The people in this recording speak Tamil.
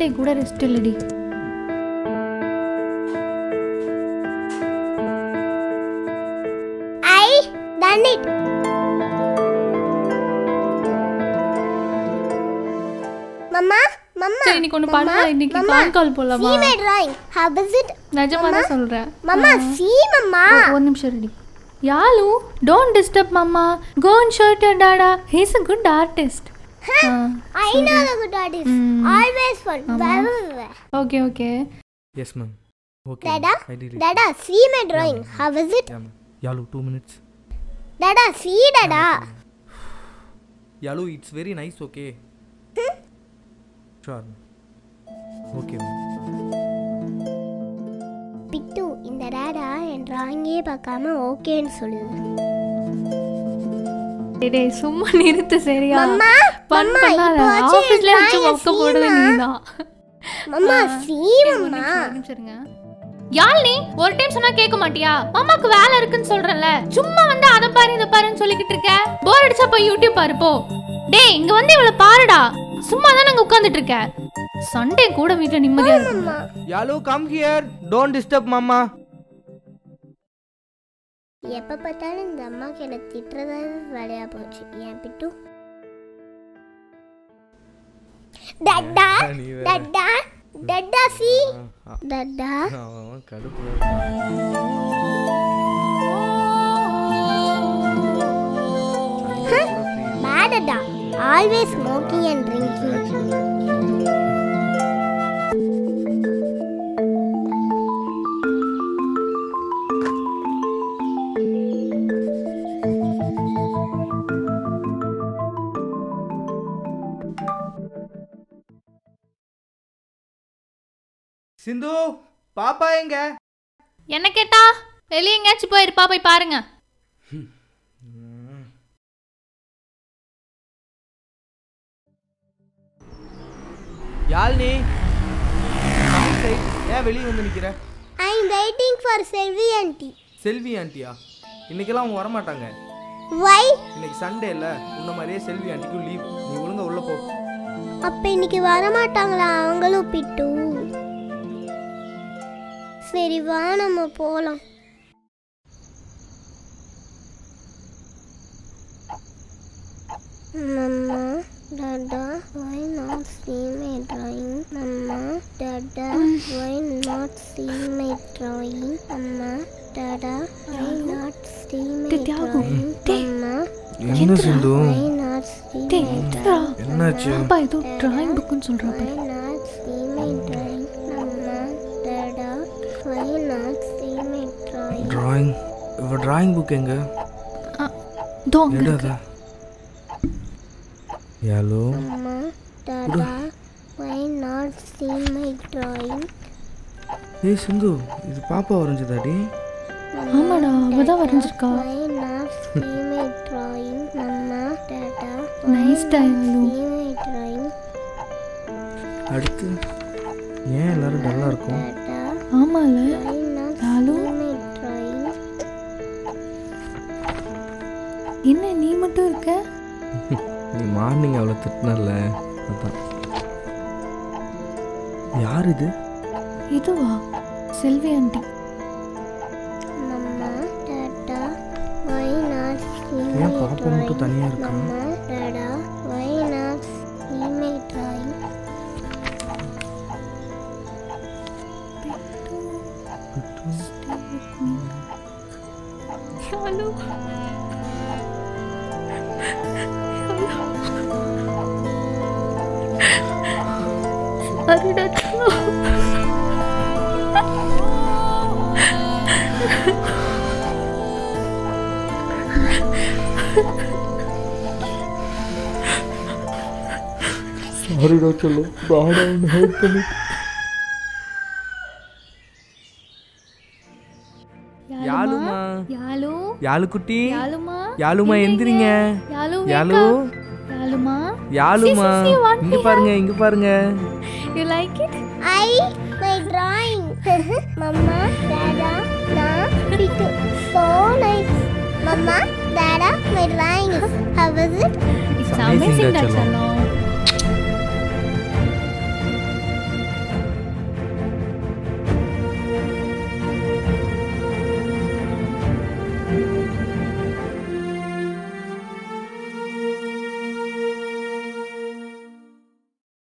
சண்டே கூட ரெஸ்ட் இல்லடி I done it mamma mamma சரி இன்னைக்கு ஒன்று பண்ணலாம் இன்னைக்கு கான் கால் போடலாமா see my drawing how is it நிஜமா தான் சொல்கிறேன் மம்மா see மம்மா ஒரு நிமிஷம் ready யாலு don't disturb mama go and shirt யர் Dada he's a good artist I know the good artist always fun okay okay yes ma'am okay Dada I did Dada see my drawing how is it yeah ma'am யாலு two minutes Dada see Dada யாலு it's very nice okay sure okay ma'am பிட்டு இந்த டேடா என் டிராயிங்கே பார்க்காம ஓகேன்னு சொல்லுது டேய், டேய் சும்மா நிறுத்து சரியா மம்மா, பண் மம்மா, பண்ணாத இப்போ வச்சு ஆஃபீஸ்ல வச்சு drawing மொக்க போடுறது சீமா. நீதான் மம்மா see மம்மா ஒரு நிமிஷம் இருங்க யாழ்னி ஒரு டைம் சொன்னா கேட்க மாட்டியா மாமாக்கு வேலை இருக்குன்னு சொல்றேன்ல சும்மா வந்து அதை பாரு இதை பாருன்னு சொல்லிக்கிட்டு இருக்க போர் அடிச்சா போய் யூடியூப் பாரு போ டேய் இங்க வந்து இவளை பாருடா சும்மா தான் நாங்க உட்கார்ந்துட்டு இருக்க சண்டே கூட வீட்டுல நிம்மதியா இருக்கு அம்மா யாலு come here don't disturb mama எப்ப பார்த்தாலும் இந்த அம்மாக்கு என்ன திட்டுறதாவே வேலையா போச்சு ஏன் பிட்டு டட்டா நீ வேற. டட்டா டட்டா சி டட்டா அவன் கடுப்பு பேடடா always smoking and drinking Sindhu பாப்பா எங்க என்ன கேட்டா வெளிய எங்கேயாச்சும் போயிருப்பா போய் பாருங்க யாழ்னி ஏன் வெளியே வந்து நிக்கிற I am waiting for Selvi aunty Selvi ஆண்டியா இன்னைக்கெல்லாம் அவங்க வரமாட்டாங்க வை இன்னைக்கு சண்டே இல்ல உன்ன மாதிரியே செல்வி ஆண்டிக்கும் லீவ் நீ ஒழுங்கா உள்ள போ அப்ப இன்னைக்கு வர மாட்டாங்களா அவங்களும் பிட்டு சரி வா நம்ம போலாம் Mama, Dada, why not see my drawing? Mama, Dada, why not see my drawing? Mama, Dada, why not see my Thiyagu, drawing? டேய். Mama, என்ன சிந்து why not see டேய் my எதுக்குடா என்னாச்சு பாப்பா ஏதோ டிராயிங் புக்குன்னு சொல்றா Why பாரு not see my drawing? Mama, Dada, why not see my drawing? Drawing இவ டிராயிங் புக் எங்க தோ அங்க எடு இருக்கு. அத யாலு Mama, Dada, why not see my drawing? ஏய் சிந்து இது பாப்பா வரைஞ்சதாடி ஆமாடா அவதான் வரைஞ்சிருக்கா Why not see my drawing? Mama, Dada, nice time see my drawing? அடுத்து ஏன் எல்லாரும் டல்லா இருக்கும் Dada, ஆமால why not யாலு see my drawing? என்ன நீ மட்டும் இருக்க நீ மார்னிங் அவளை திட்டினல அதான் யார் இது இதுவா Selvi aunty Mama, Dada, why not see ஏன் my பாப்பா மட்டும் drawing? தனியா இருக்கா Mama, Dada, why not see my drawing? Hello அருடாச்சா சாரிடா சொல்லு பாடா ஒன்று ஹெல்ப் பண்ணி யாழுமா யாலு யாழு குட்டி யாலுமா யாழுமா எந்திரிங்க யாலு யாழு யாலுமா யாழுமா See, see, see, what இங்க we பாருங்க இங்க பாருங்க you like it I, my drawing. Mama, Dada, na, Pitu. So nice. Mama, Dada, my drawing is. How is it? It's amazing, amazing டா டா செல்லம். செல்லம்